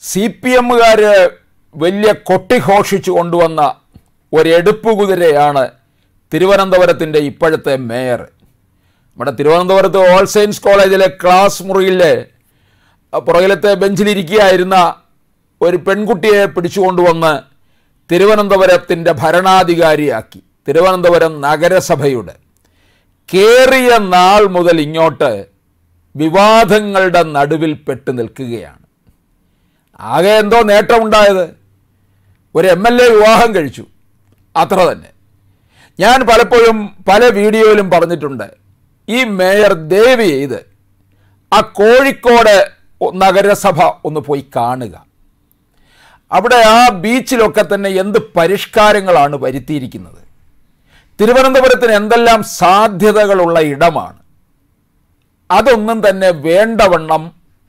C P എമ്മുകാർ വലിയ കൊട്ടിഘോഷിച്ചു കൊണ്ടുവന്ന ഒരെടുപ്പ് കുതിരയാണ് തിരുവനന്തപുരത്തിൻ്റെ ഇപ്പോഴത്തെ മേയർ നമ്മുടെ തിരുവനന്തപുരത്ത് ഓൾ സയൻസ് കോളേജിലെ ക്ലാസ് മുറിയിലെ പുറകിലത്തെ ബെഞ്ചിലിരിക്കുകയായിരുന്ന ഒരു പെൺകുട്ടിയെ പിടിച്ചുകൊണ്ടുവന്ന് തിരുവനന്തപുരത്തിൻ്റെ ഭരണാധികാരിയാക്കി തിരുവനന്തപുരം നഗരസഭയുടെ കേറിയ നാൾ മുതൽ ഇങ്ങോട്ട് വിവാദങ്ങളുടെ നടുവിൽ പെട്ട് നിൽക്കുകയാണ് ആകെ എന്തോ നേട്ടമുണ്ടായത് ഒരു എം എൽ എ വിവാഹം കഴിച്ചു അത്ര തന്നെ ഞാൻ പലപ്പോഴും പല വീഡിയോയിലും പറഞ്ഞിട്ടുണ്ട് ഈ മേയർ ദേവി ചെയ്ത് ആ കോഴിക്കോട് നഗരസഭ ഒന്ന് പോയി കാണുക അവിടെ ആ ബീച്ചിലൊക്കെ തന്നെ എന്ത് പരിഷ്കാരങ്ങളാണ് വരുത്തിയിരിക്കുന്നത് തിരുവനന്തപുരത്തിന് എന്തെല്ലാം സാധ്യതകളുള്ള ഇടമാണ് അതൊന്നും തന്നെ വേണ്ടവണ്ണം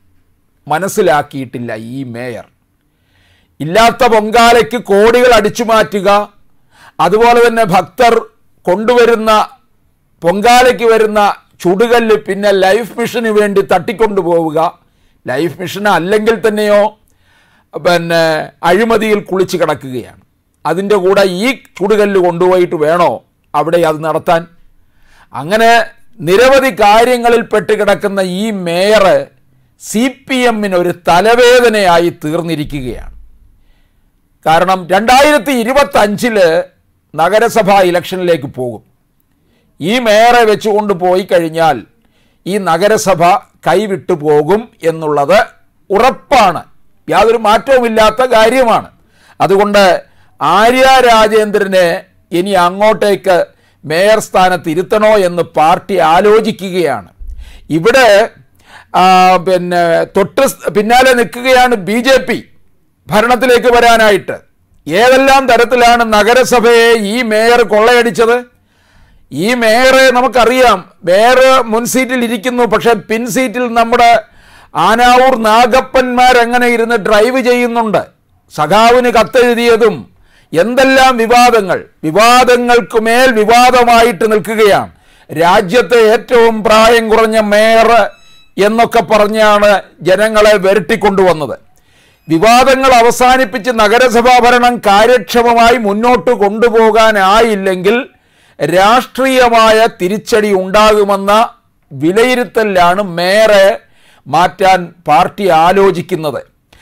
മനസ്സിലാക്കിയിട്ടില്ല ഈ മേയർ ഇല്ലാത്ത പൊങ്കാലയ്ക്ക് കോടികൾ അടിച്ചു മാറ്റുക അതുപോലെ തന്നെ ഭക്തർ കൊണ്ടുവരുന്ന പൊങ്കാലയ്ക്ക് വരുന്ന ചുടുകല്ല് പിന്നെ ലൈഫ് മിഷന് വേണ്ടി തട്ടിക്കൊണ്ടുപോവുക ലൈഫ് മിഷൻ അല്ലെങ്കിൽ തന്നെയോ പിന്നെ അഴിമതിയിൽ കുളിച്ച് കിടക്കുകയാണ് അതിൻ്റെ കൂടെ ഈ ചുടുകല്ല് കൊണ്ടുപോയിട്ട് വേണോ അവിടെ അത് നടത്താൻ അങ്ങനെ നിരവധി കാര്യങ്ങളിൽ പെട്ട് കിടക്കുന്ന ഈ മേയർ സി പി എമ്മിന് ഒരു തലവേദനയായി തീർന്നിരിക്കുകയാണ് കാരണം രണ്ടായിരത്തി ഇരുപത്തി അഞ്ചില് നഗരസഭാ ഇലക്ഷനിലേക്ക് പോകും ഈ മേയറെ വെച്ചുകൊണ്ട് പോയി കഴിഞ്ഞാൽ ഈ നഗരസഭ കൈവിട്ടു പോകും എന്നുള്ളത് ഉറപ്പാണ് യാതൊരു മാറ്റവുമില്ലാത്ത കാര്യമാണ് അതുകൊണ്ട് ആര്യ രാജേന്ദ്രനെ ഇനി അങ്ങോട്ടേക്ക് മേയർ സ്ഥാനത്ത് ഇരുത്തണോ എന്ന് പാർട്ടി ആലോചിക്കുകയാണ് ഇവിടെ ആ, പിന്നെ തൊട്ട് സ് പിന്നാലെ നിൽക്കുകയാണ് ബി ജെ പി ഭരണത്തിലേക്ക് വരാനായിട്ട് ഏതെല്ലാം തരത്തിലാണ് നഗരസഭയെ ഈ മേയർ കൊള്ളയടിച്ചത് ഈ മേയറെ നമുക്കറിയാം മേയർ മുൻ സീറ്റിൽ ഇരിക്കുന്നു പക്ഷെ പിൻ സീറ്റിൽ നമ്മുടെ ആനാവൂർ നാഗപ്പന്മാരങ്ങനെ ഇരുന്ന് ഡ്രൈവ് ചെയ്യുന്നുണ്ട് സഖാവിന് കത്തെഴുതിയതും എന്തെല്ലാം വിവാദങ്ങൾ വിവാദങ്ങൾക്ക് മേൽ വിവാദമായിട്ട് നിൽക്കുകയാണ് രാജ്യത്തെ ഏറ്റവും പ്രായം കുറഞ്ഞ മേയർ എന്നൊക്കെ പറഞ്ഞാണ് ജനങ്ങളെ വരട്ടിക്കൊണ്ടുവന്നത് വിവാദങ്ങൾ അവസാനിപ്പിച്ച് നഗരസഭാ ഭരണം കാര്യക്ഷമമായി മുന്നോട്ട് കൊണ്ടുപോകാനായില്ലെങ്കിൽ രാഷ്ട്രീയമായ തിരിച്ചടി ഉണ്ടാകുമെന്ന വിലയിരുത്തലിലാണ് മേയറെ മാറ്റാൻ പാർട്ടി ആലോചിക്കുന്നത്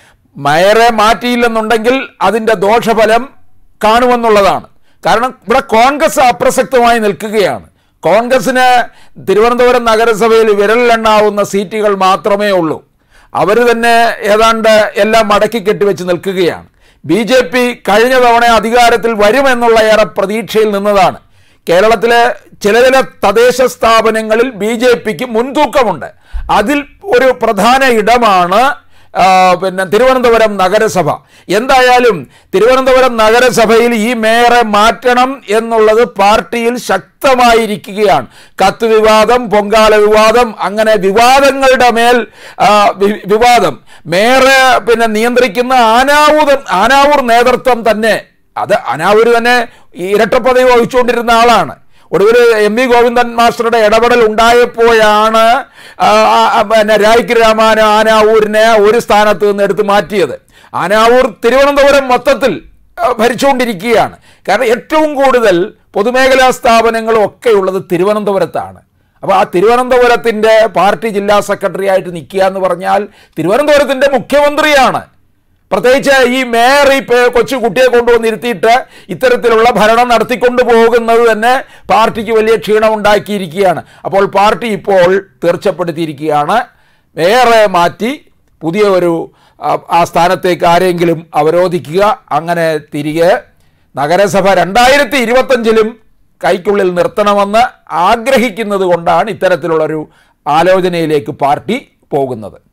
മേയറെ മാറ്റിയില്ലെന്നുണ്ടെങ്കിൽ അതിൻ്റെ ദോഷഫലം കാണുമെന്നുള്ളതാണ് കാരണം ഇവിടെ കോൺഗ്രസ് അപ്രസക്തമായി നിൽക്കുകയാണ് കോൺഗ്രസിന് തിരുവനന്തപുരം നഗരസഭയിൽ വിരലിലെണ്ണാവുന്ന സീറ്റുകൾ മാത്രമേ ഉള്ളൂ അവർ തന്നെ ഏതാണ്ട് എല്ലാം മടക്കി കെട്ടിവെച്ച് നിൽക്കുകയാണ് ബി ജെ പി കഴിഞ്ഞ തവണ അധികാരത്തിൽ വരുമെന്നുള്ള ഏറെ പ്രതീക്ഷയിൽ നിന്നതാണ് കേരളത്തിലെ ചില ചില തദ്ദേശ സ്ഥാപനങ്ങളിൽ ബി ജെ പിക്ക് മുൻതൂക്കമുണ്ട് അതിൽ ഒരു പ്രധാന ഇടമാണ് ആ, പിന്നെ തിരുവനന്തപുരം നഗരസഭ എന്തായാലും തിരുവനന്തപുരം നഗരസഭയിൽ ഈ മേയറെ മാറ്റണം എന്നുള്ളത് പാർട്ടിയിൽ ശക്തമായിരിക്കുകയാണ് കത്ത് വിവാദം പൊങ്കാല വിവാദം അങ്ങനെ വിവാദങ്ങളുടെ മേൽ ആ, വി- വിവാദം മേയറെ പിന്നെ നിയന്ത്രിക്കുന്ന ആനാവൂർ ആനാവൂർ നേതൃത്വം തന്നെ അത് അനാവൂർ തന്നെ ഇരട്ടപ്പദവി വഹിച്ചുകൊണ്ടിരുന്ന ആളാണ് ഒടുവിൽ എം വി ഗോവിന്ദൻ മാസ്റ്ററുടെ ഇടപെടൽ ഉണ്ടായപ്പോഴാണ് ആ, ആ, പിന്നെ രായ്ക്ക് രാമാന ആനാവൂരിനെ ഒരു സ്ഥാനത്ത് നിന്ന് എടുത്ത് മാറ്റിയത് ആനാവൂർ തിരുവനന്തപുരം മൊത്തത്തിൽ ആ, ഭരിച്ചുകൊണ്ടിരിക്കുകയാണ് കാരണം ഏറ്റവും കൂടുതൽ പൊതുമേഖലാ സ്ഥാപനങ്ങളും ഒക്കെ ഉള്ളത് തിരുവനന്തപുരത്താണ് അപ്പോൾ ആ തിരുവനന്തപുരത്തിൻ്റെ പാർട്ടി ജില്ലാ സെക്രട്ടറി ആയിട്ട് നിൽക്കുക എന്ന് പറഞ്ഞാൽ തിരുവനന്തപുരത്തിൻ്റെ മുഖ്യമന്ത്രിയാണ് പ്രത്യേകിച്ച് ഈ മേയർ ഈ പേ- കൊച്ചു കുട്ടിയെ കൊണ്ടുവന്ന് ഇരുത്തിയിട്ട് ഇത്തരത്തിലുള്ള ഭരണം നടത്തിക്കൊണ്ടു പോകുന്നത് തന്നെ പാർട്ടിക്ക് വലിയ ക്ഷീണം ഉണ്ടാക്കിയിരിക്കുകയാണ് അപ്പോൾ പാർട്ടി ഇപ്പോൾ തീർച്ചപ്പെടുത്തിയിരിക്കുകയാണ് മേയറെ മാറ്റി പുതിയ ഒരു ആ, ആ സ്ഥാനത്തേക്ക് ആരെങ്കിലും അവരോധിക്കുക അങ്ങനെ തിരികെ നഗരസഭ രണ്ടായിരത്തി ഇരുപത്തഞ്ചിലും കൈക്കുള്ളിൽ നിർത്തണമെന്ന് ആഗ്രഹിക്കുന്നത് കൊണ്ടാണ് ഇത്തരത്തിലുള്ളൊരു ആലോചനയിലേക്ക് പാർട്ടി പോകുന്നത്